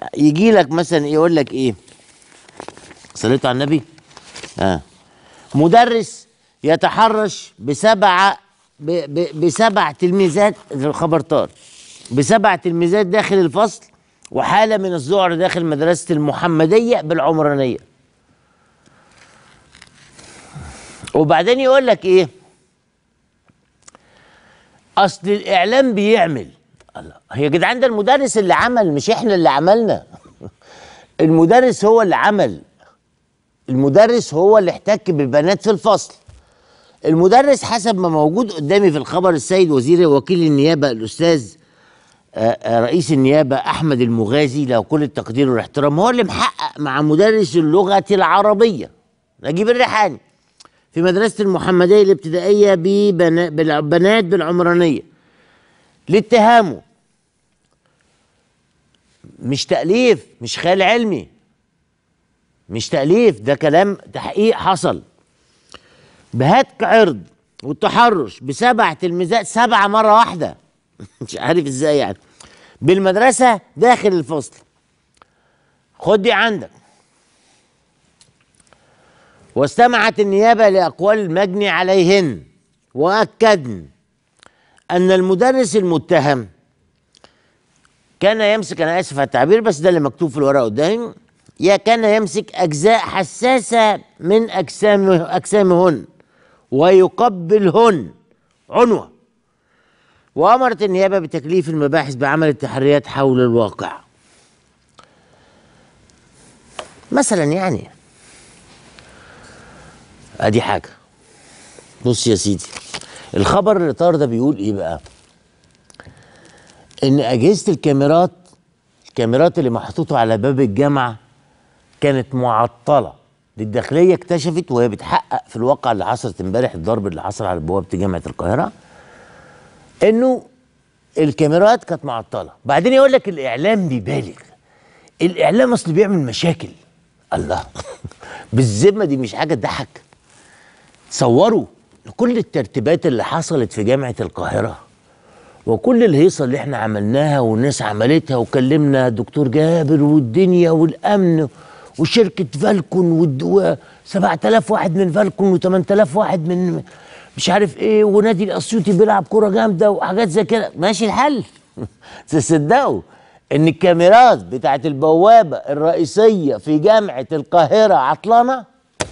يجي لك مثلا يقول لك ايه صليت على النبي اه مدرس يتحرش بسبعة ب ب بسبع تلميذات الخبر طار بسبع تلميذات داخل الفصل وحالة من الذعر داخل مدرسة المحمدية بالعمرانية وبعدين يقول لك ايه اصل الاعلام بيعمل الله هي يا جدعان ده المدرس اللي عمل مش احنا اللي عملنا المدرس هو اللي عمل المدرس هو اللي احتك بالبنات في الفصل المدرس حسب ما موجود قدامي في الخبر السيد وزير وكيل النيابه الاستاذ آه، آه، رئيس النيابه احمد المغازي له كل التقدير والاحترام هو اللي محقق مع مدرس اللغه العربيه نجيب الريحاني في مدرسه المحمديه الابتدائيه ببنا- بالبنات بالعمرانيه لاتهامه مش تاليف مش خيال علمي مش تاليف ده كلام تحقيق حصل بهتك عرض والتحرش بسبع تلميذات سبعة مرة واحدة مش عارف ازاي يعني بالمدرسة داخل الفصل خد دي عندك واستمعت النيابة لأقوال المجني عليهن وأكدن أن المدرس المتهم كان يمسك أنا آسف على التعبير بس ده اللي مكتوب في الورقة قدامي يا كان يمسك أجزاء حساسة من أجسامه أجسامهن ويقبلهن عنوة وأمرت النيابة بتكليف المباحث بعمل التحريات حول الواقع مثلا يعني ادي حاجة بص يا سيدي الخبر اللي طار ده بيقول ايه بقى ان اجهزة الكاميرات الكاميرات اللي محطوطة على باب الجامعة كانت معطلة للداخلية اكتشفت وهي بتحقق في الواقع اللي حصلت امبارح الضرب اللي حصل على بوابة جامعة القاهرة انه الكاميرات كانت معطلة بعدين يقول لك الاعلام بيبالغ الاعلام اصل بيعمل مشاكل الله بالذمة دي مش حاجة تضحك تصوروا كل الترتيبات اللي حصلت في جامعة القاهرة وكل الهيصة اللي احنا عملناها والناس عملتها وكلمنا الدكتور جابر والدنيا والأمن وشركة فالكون والد- و 7000 واحد من فالكون و 8000 واحد من مش عارف ايه ونادي الاسيوطي بيلعب كرة جامدة وحاجات زي كده ماشي الحل تصدقوا ان الكاميرات بتاعت البوابة الرئيسية في جامعة القاهرة عطلانة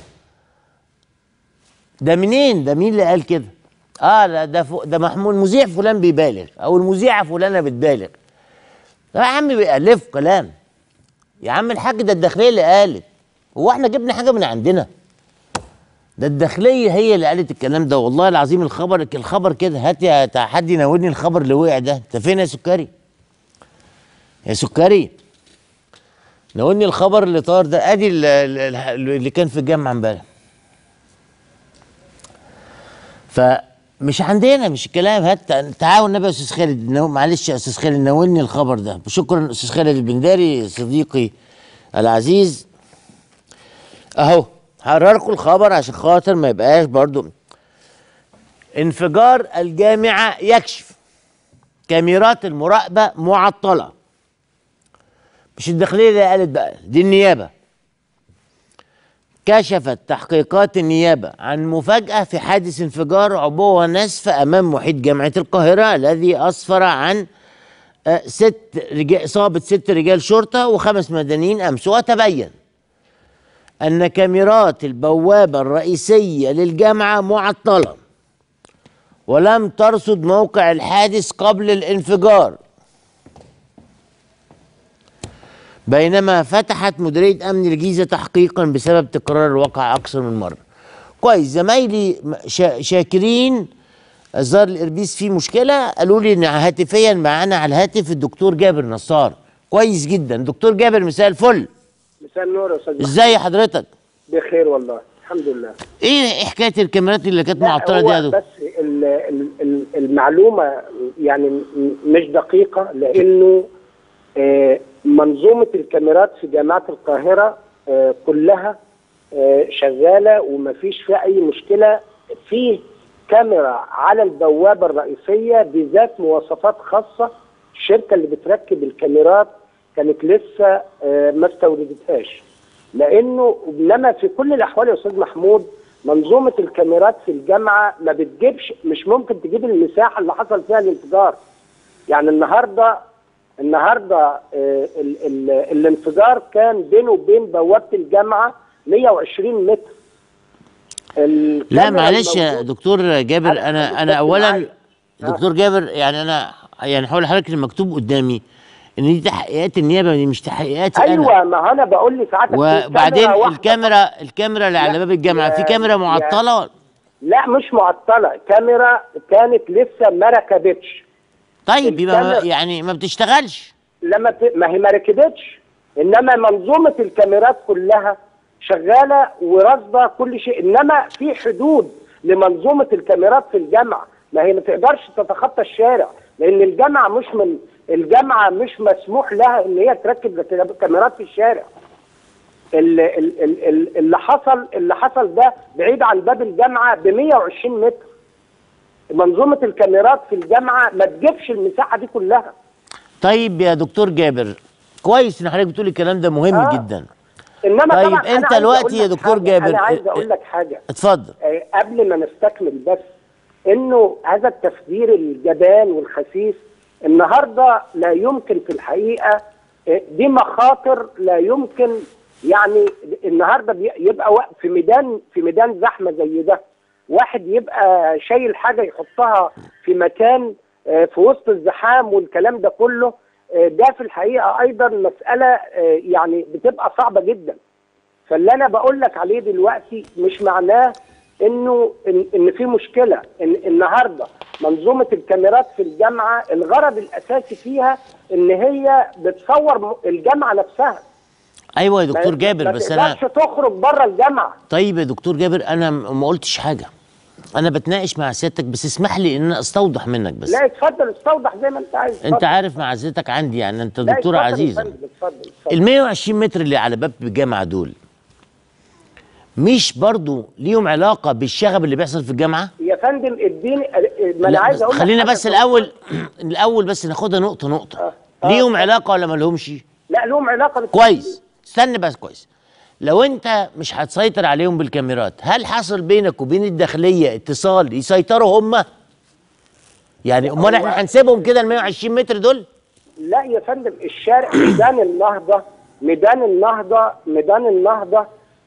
ده منين ده مين اللي قال كده اه لا ده فو ده محمود مذيع فلان بيبالغ او المذيعه فلانه بتبالغ يا عم بيألفوا كلام يا عم الحاج ده الداخليه اللي قالت هو احنا جبنا حاجه من عندنا ده الداخليه هي اللي قالت الكلام ده والله العظيم الخبر الخبر كده هات يا تا- حد يناولني الخبر اللي وقع ده انت فين يا سكري يا سكري ناولني الخبر اللي طار ده ادي ال- ال- اللي كان في الجامعه امبارح فمش عندنا مش الكلام هات تعاون النبي يا استاذ خالد نو- معلش يا استاذ خالد ناولني الخبر ده شكرا استاذ خالد البنداري صديقي العزيز اهو هقرا الخبر عشان خاطر ما يبقاش برضو انفجار الجامعه يكشف كاميرات المراقبه معطله مش الداخليه اللي قالت بقى دي النيابه كشفت تحقيقات النيابة عن مفاجأة في حادث انفجار عبوة نسف أمام محيط جامعة القاهرة الذي أسفر عن آه، ست رجال إصابة ست رجال شرطة وخمس مدنيين أمس وتبين أن كاميرات البوابة الرئيسية للجامعة معطلة ولم ترصد موقع الحادث قبل الانفجار بينما فتحت مديرية أمن الجيزة تحقيقا بسبب تكرار الواقع أكثر من مرة كويس زمايلي م- شا- شاكرين الظاهر الإربيس فيه مشكلة قالوا لي إن هاتفيا معانا على الهاتف الدكتور جابر نصار كويس جدا دكتور جابر مساء الفل مساء النور يا استاذ محمد. ازاي حضرتك بخير والله الحمد لله ايه إيه حكايه الكاميرات اللي كانت لا، معطله هو دي يا دكتور بس ال- ال- ال- المعلومه يعني م- مش دقيقه لانه آه، منظومه الكاميرات في جامعه القاهره آه، كلها آه، شغاله وما فيش فيها اي مشكله في كاميرا على البوابه الرئيسيه بذات مواصفات خاصه الشركه اللي بتركب الكاميرات كانت لسه آه، ما استوردتهاش لانه انما في كل الاحوال يا استاذ محمود منظومه الكاميرات في الجامعه ما بتجيبش مش ممكن تجيب المساحه اللي حصل فيها الانفجار يعني النهارده النهارده آه، ال ال الانفجار كان بينه وبين بوابه الجامعه 120 متر لا الكاميرا معلش يا الموجودة- دكتور جابر أنا- انا أنا انا اولا معاك. آه. دكتور جابر يعني انا يعني هقول لحضرتك المكتوب قدامي ان دي تحقيقات النيابه دي مش تحقيقاتي انا ايوه ما انا بقول لسعادتك في وبعدين كاميرا واحدة الكاميرا الكاميرا اللي على لا، باب الجامعه في يا- كاميرا يا- معطله لا مش معطله كاميرا كانت لسه ما ركبتش طيب يبقى ما- الكاميرا- يعني ما بتشتغلش لما ت... ما هي ما ركبتش انما منظومه الكاميرات كلها شغاله ورصده كل شيء انما في حدود لمنظومه الكاميرات في الجامعه ما هي ما تقدرش تتخطى الشارع لان الجامعه مش من الجامعه مش مسموح لها ان هي تركب كاميرات في الشارع ال- ال- ال- ال- اللي حصل اللي حصل ده بعيد عن باب الجامعه ب 120 متر منظومه الكاميرات في الجامعه ما تجيبش المساحه دي كلها طيب يا دكتور جابر كويس ان حضرتك بتقول الكلام ده مهم آه. جدا انما طيب طبعا أنا أنت عايز دلوقتي أقول يا لك دكتور حاجة. جابر، انا عايز ال- اقول لك حاجه اتفضل آه، قبل ما نستكمل بس انه هذا التفجير الجبان والخسيس النهارده لا يمكن في الحقيقه آه، دي مخاطر لا يمكن يعني النهارده بي- يبقى وا- في ميدان في ميدان زحمه زي ده واحد يبقى شايل حاجه يحطها في مكان آه، في وسط الزحام والكلام ده كله آه، ده في الحقيقه ايضا مساله آه، يعني بتبقى صعبه جدا فاللي انا بقول لك عليه دلوقتي مش معناه انه ان, إن في مشكله ان النهارده منظومه الكاميرات في الجامعه الغرض الاساسي فيها ان هي بتصور م- الجامعه نفسها ايوه يا ما- دكتور جابر ما بس انا تقدرش تخرج بره الجامعه طيب يا دكتور جابر انا م- ما قلتش حاجه انا بتناقش مع سيادتك بس اسمح لي ان انا استوضح منك بس لا اتفضل استوضح زي ما انت عايز انت اتفضل. عارف معزتك عندي يعني انت لا، دكتوره اتفضل يا عزيزه فندم، اتفضل اتفضل. ال 120 متر اللي على باب الجامعه دول مش برضو ليهم علاقه بالشغب اللي بيحصل في الجامعه يا فندم اديني ما انا لا، عايز بس اقول لك خلينا حاجة بس في- الاول الاول بس ناخدها نقطه نقطه آه. ليهم آه. علاقه ولا ما لهمش لا لهم علاقه بالتفجير. كويس استنى بس كويس لو انت مش هتسيطر عليهم بالكاميرات هل حصل بينك وبين الداخليه اتصال يسيطروا هم يعني امال هو- احنا هنسيبهم كده ال 120 متر دول لا يا فندم الشارع ميدان النهضة ميدان النهضة ميدان النهضة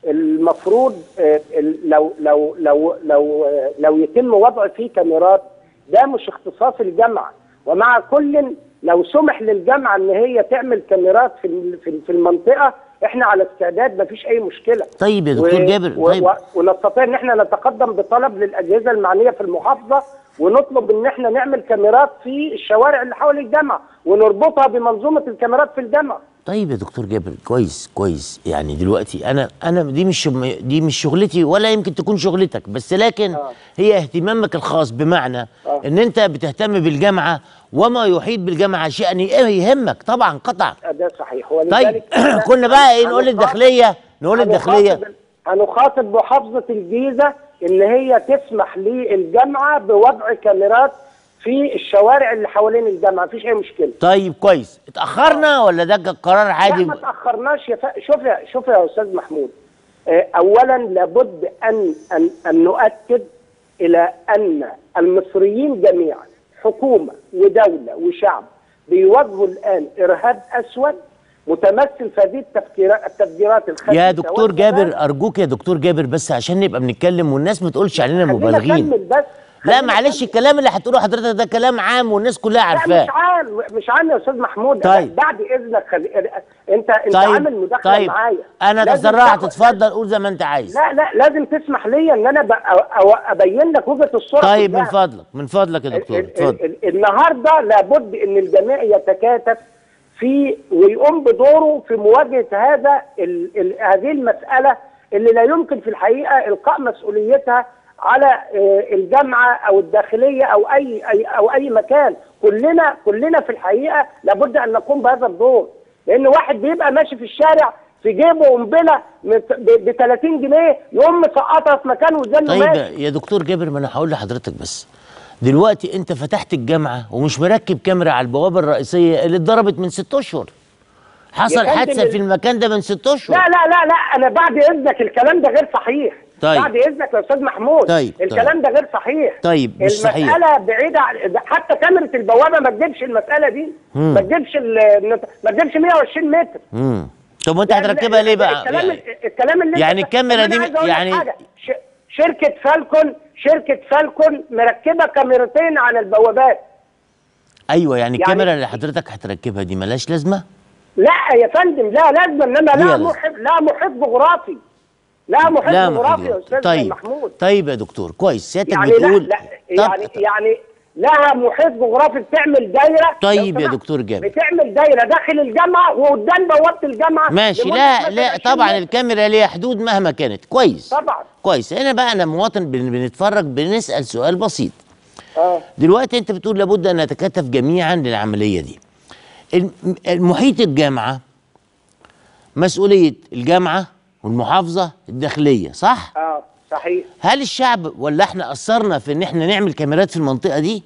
المفروض آه، ال- لو لو لو لو آه، لو يتم وضع فيه كاميرات ده مش اختصاص الجامعة ومع كل لو سمح للجامعة ان هي تعمل كاميرات في ال- في في المنطقة احنا على استعداد مفيش اي مشكلة طيب يا دكتور جابر و... طيب و... ونستطيع ان احنا نتقدم بطلب للاجهزه المعنيه في المحافظه ونطلب ان احنا نعمل كاميرات في الشوارع اللي حول الجامعه ونربطها بمنظومه الكاميرات في الجامعه. طيب يا دكتور جابر كويس كويس يعني دلوقتي انا انا دي مش شم- دي مش شغلتي ولا يمكن تكون شغلتك بس لكن آه. هي اهتمامك الخاص بمعنى آه. ان انت بتهتم بالجامعه وما يحيط بالجامعه شيئا يهمك طبعا قطعا ده صحيح طيب ولذلك إحنا كنا بقى ايه نقول هنخاطب- للداخليه نقول للداخليه هنخاطب- هنخاطب محافظه الجيزه ان هي تسمح للجامعه بوضع كاميرات في الشوارع اللي حوالين الجامعه مفيش اي مشكله. طيب كويس اتاخرنا ولا ده قرار لا عادي ما تاخرناش يا ف... شوف يا شوف يا استاذ محمود آه، اولا لابد ان ان ان نؤكد الى ان المصريين جميعا حكومه ودوله وشعب بيواجهوا الان ارهاب اسود متمثل في هذه التفكيرات التفجيرات الخبيثه يا دكتور والكلام. جابر ارجوك يا دكتور جابر بس عشان نبقى بنتكلم والناس ما تقولش علينا خلينا مبالغين نكمل بس لا خلينا معلش نكمل. الكلام اللي هتقوله حضرتك ده كلام عام والناس كلها لا عارفاه مش عام مش عام يا استاذ محمود طيب. بعد اذنك خلي... انت انت طيب عامل مداخله طيب معايا انا لازم تسرعت تاخد- اتفضل قول زي ما انت عايز لا لا لازم تسمح لي ان انا بقى أو- ابين لك وجهه الصوره طيب كلها. من فضلك من فضلك يا دكتور ال- ال- اتفضل ال- النهارده لابد ان الجميع يتكاتف في ويقوم بدوره في مواجهه هذا ال ال هذه المساله اللي لا يمكن في الحقيقه القاء مسؤوليتها على آه، الجامعه او الداخليه او اي اي او اي مكان كلنا كلنا في الحقيقه لابد ان نقوم بهذا الدور لان واحد بيبقى ماشي في الشارع في جيبه قنبله ب 30 جنيه يقوم مسقطها في مكانه وزنه طيب ماشي يا دكتور جابر ما انا هقول لحضرتك بس دلوقتي انت فتحت الجامعه ومش مركب كاميرا على البوابه الرئيسيه اللي اتضربت من ست اشهر حصل فندم حادثه ال- في المكان ده من ست اشهر لا لا لا لا انا بعد اذنك الكلام ده غير صحيح طيب. بعد اذنك يا استاذ محمود طيب، الكلام ده غير صحيح طيب، مش صحيح. المساله بعيده عن ده حتى كاميرا البوابه ما تجيبش المساله دي مم. ما تجيبش ال- ما تجيبش 120 متر امم طب وانت يعني هتركبها ليه بقى الكلام يعني, الكلام اللي يعني أنت- الكاميرا طب أنا دي عايز أقول لك يعني- حاجة. ش- شركه فالكون شركه فالكون مركبه كاميرتين على البوابات ايوه يعني يعني- الكاميرا اللي حضرتك هتركبها دي ملهاش لازمه لا يا فندم لا لازم انما ليه لا لازم؟ محيط لا محيط جغرافي لا محيط لا جغرافي يا محدود. استاذ طيب محمود طيب يا دكتور كويس سيادتك يعني لا بتقول لا طب يعني يعني لها محيط جغرافي بتعمل دايره طيب لو يا سمحت، دكتور جابر. بتعمل دايره داخل الجامعه وقدام بوابه الجامعه ماشي لمدة لا مثلاً لا 20 طبعا متر. الكاميرا ليها حدود مهما كانت كويس طبعا كويس هنا بقى انا مواطن بن- بنتفرج بنسال سؤال بسيط اه دلوقتي انت بتقول لابد ان نتكاتف جميعا للعمليه دي الم- المحيط الجامعه مسؤوليه الجامعه والمحافظه الداخليه صح اه صحيح هل الشعب ولا احنا اثرنا في ان احنا نعمل كاميرات في المنطقه دي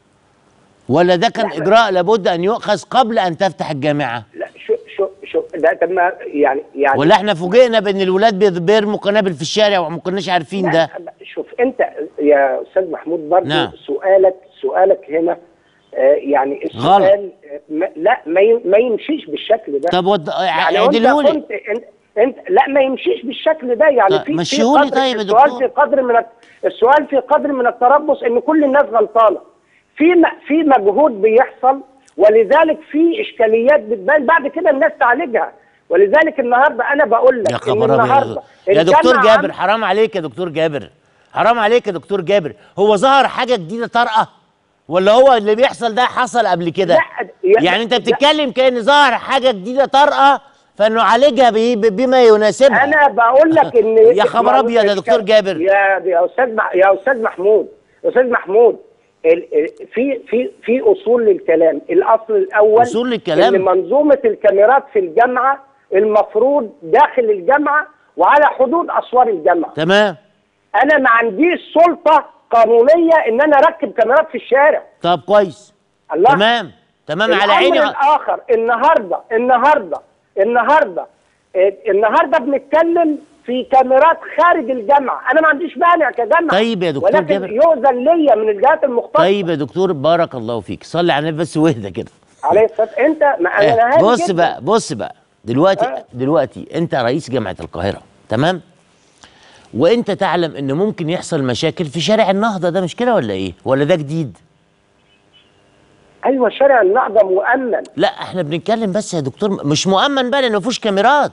ولا ده كان لا. اجراء لابد ان يؤخذ قبل ان تفتح الجامعه لا شو شو شو ده طب ما يعني يعني ولا احنا فوجئنا بان الولاد بيض- بيرموا قنابل في الشارع وما كناش عارفين ده لا، شوف انت يا استاذ محمود برضه نعم. سؤالك سؤالك هنا آه يعني السؤال غلط. آه ما لا ما ي- ما يمشيش بالشكل ده طب ود... يعني وانت اعدلهولي كنت انت, انت لا ما يمشيش بالشكل ده يعني طيب في مشيهولي في قدر طيب يا السؤال دكتور. في قدر من الت- السؤال في قدر من التربص ان كل الناس غلطانه في م- في مجهود بيحصل ولذلك في اشكاليات بتبان بعد كده الناس تعالجها ولذلك النهارده انا بقول لك يا ان خبر النهارده ابيض يا دكتور الجامعة جابر حرام عليك يا دكتور جابر حرام عليك يا دكتور جابر هو ظهر حاجه جديده طارئه ولا هو اللي بيحصل ده حصل قبل كده لا، يا- يعني انت لا. بتتكلم كان ظهر حاجه جديده طارئه فانه عالجها بي- بما يناسبها انا بقول لك ان يا خبر أبيض يا دكتور جابر. يا يا استاذ مح- يا استاذ محمود استاذ محمود ال- ال- في في في اصول للكلام الاصل الاول أصول للكلام؟ ان منظومه الكاميرات في الجامعه المفروض داخل الجامعه وعلى حدود اسوار الجامعه تمام انا ما عنديش سلطه قانونيه ان انا اركب كاميرات في الشارع طب كويس الله تمام تمام على الامر عيني الاخر النهارده النهارده النهارده إيه، النهارده بنتكلم في كاميرات خارج الجامعه انا ما عنديش مانع كجامعه طيب يا دكتور ولكن جابر. يؤذن ليا من الجهات المختصه طيب يا دكتور بارك الله فيك صلي على النبي بس واهدى كده عليه الصلاه انت ما انا آه، أنا هادي بص جداً. بقى بص بقى دلوقتي آه. دلوقتي انت رئيس جامعه القاهره تمام وانت تعلم ان ممكن يحصل مشاكل في شارع النهضه ده مش كده ولا ايه ولا ده جديد ايوه شارع النهضه مؤمن لا احنا بنتكلم بس يا دكتور مش مؤمن بقى لان ما فيهوش كاميرات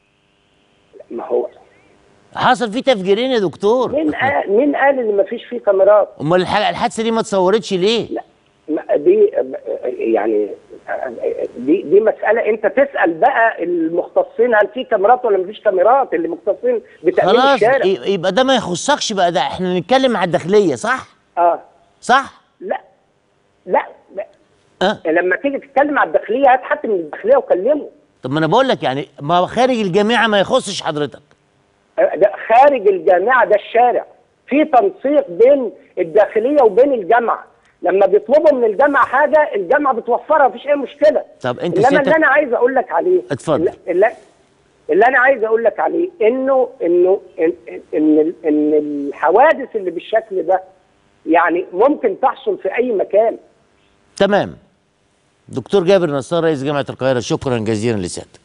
ما هو حصل فيه تفجيرين يا دكتور مين قال مين قال ان ما فيش فيه كاميرات امال الح- الحادثه دي ما اتصورتش ليه لا ما- دي يعني دي دي مساله انت تسال بقى المختصين هل في كاميرات ولا مفيش كاميرات اللي مختصين بتامين خلاص الشارع ي- يبقى ده ما يخصكش بقى ده احنا نتكلم مع الداخليه صح اه صح لا لا, لا. اه لما تيجي تتكلم على الداخليه هات حد من الداخليه وكلمه طب ما انا بقول لك يعني ما هو خارج الجامعه ما يخصش حضرتك آه، ده خارج الجامعه ده الشارع في تنسيق بين الداخليه وبين الجامعه لما بيطلبوا من الجامعه حاجه الجامعه بتوفرها مفيش اي مشكله طب انت انما سيادتك- اللي انا عايز اقول لك عليه اتفضل. اللي, اللي انا عايز اقول لك عليه انه انه ان ان, إن الحوادث اللي بالشكل ده يعني ممكن تحصل في اي مكان تمام دكتور جابر نصار رئيس جامعة القاهرة شكرا جزيلا لسيادتك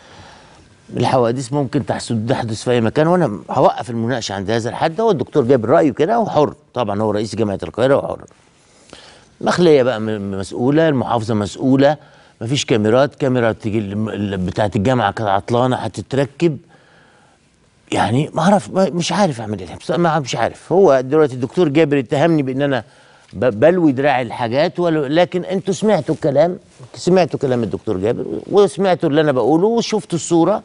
الحوادث ممكن تحدث تحدث في اي مكان وانا هوقف المناقشه عند هذا الحد هو الدكتور جابر رايه كده وحر طبعا هو رئيس جامعه القاهره وحر مخليه بقى م- مسؤوله المحافظه مسؤوله مفيش كاميرات كاميرا تيجي الم- ال- بتاعه الجامعه كانت عطلانه هتتركب يعني ما اعرف ما- مش عارف اعمل ايه بصراحة ما مش عارف هو دلوقتي الدكتور جابر اتهمني بان انا ب- بلوي دراعي الحاجات ول- لكن انتوا سمعتوا الكلام سمعتوا كلام الدكتور جابر وسمعتوا اللي انا بقوله وشفتوا الصوره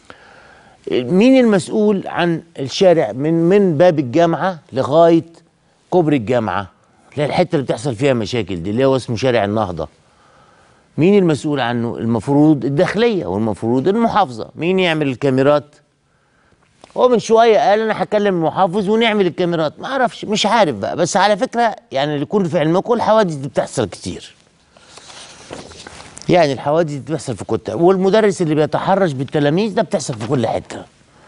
مين المسؤول عن الشارع من من باب الجامعه لغايه كوبري الجامعه اللي هي الحته اللي بتحصل فيها مشاكل دي اللي هو اسمه شارع النهضه مين المسؤول عنه المفروض الداخليه والمفروض المحافظه مين يعمل الكاميرات هو من شويه قال انا هكلم المحافظ ونعمل الكاميرات ما اعرفش مش عارف بقى بس على فكره يعني اللي يكون في علمكم الحوادث دي بتحصل كتير يعني الحوادث دي بتحصل في كل والمدرس اللي بيتحرش بالتلاميذ ده بتحصل في كل حته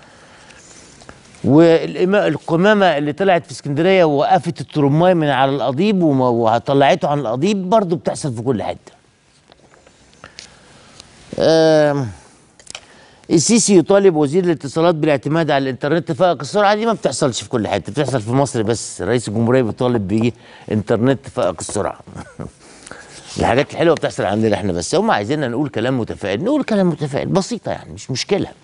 والقمامه اللي طلعت في اسكندريه ووقفت الترماي من على القضيب وما- وطلعته عن القضيب برضه بتحصل في كل حته آم، السيسي يطالب وزير الاتصالات بالاعتماد على الانترنت فائق السرعه دي ما بتحصلش في كل حته بتحصل في مصر بس رئيس الجمهوريه بيطالب بيه انترنت فائق السرعه الحاجات الحلوه بتحصل عندنا احنا بس هم عايزيننا نقول كلام متفائل نقول كلام متفائل بسيطه يعني مش مشكله